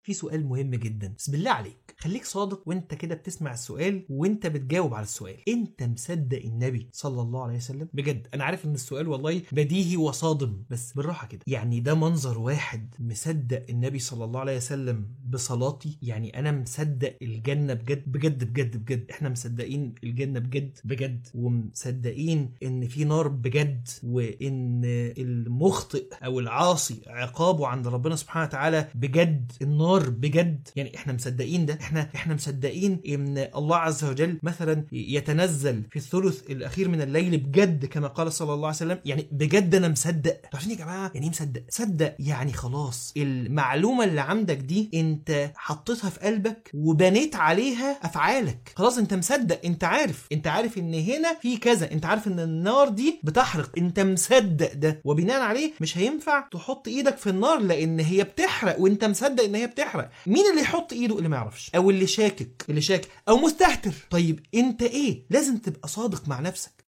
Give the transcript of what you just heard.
في سؤال مهم جدا بس بالله عليك خليك صادق وانت كده بتسمع السؤال وانت بتجاوب على السؤال انت مصدق النبي صلى الله عليه وسلم بجد انا عارف ان السؤال والله بديهي وصادم بس بالراحه كده يعني ده منظر واحد مصدق النبي صلى الله عليه وسلم بصلاتي يعني انا مصدق الجنه بجد بجد بجد بجد احنا مصدقين الجنه بجد بجد ومصدقين ان في نار بجد وان المخطئ او العاصي عقابه عند ربنا سبحانه وتعالى بجد النار بجد يعني احنا مصدقين ده احنا احنا مصدقين ان الله عز وجل مثلا يتنزل في الثلث الاخير من الليل بجد كما قال صلى الله عليه وسلم يعني بجد انا مصدق عارفين يا جماعه يعني ايه مصدق صدق يعني خلاص المعلومه اللي عندك دي انت حطيتها في قلبك وبنيت عليها افعالك خلاص انت مصدق انت عارف انت عارف ان هنا في كذا انت عارف ان النار دي بتحرق انت مصدق ده وبناء عليه مش هينفع تحط ايدك في النار لان هي بتحرق وانت مصدق ان هي بتحرق مين اللي يحط ايده اللي ما يعرفش او اللي شاكك اللي شاكك او مستهتر طيب انت ايه لازم تبقى صادق مع نفسك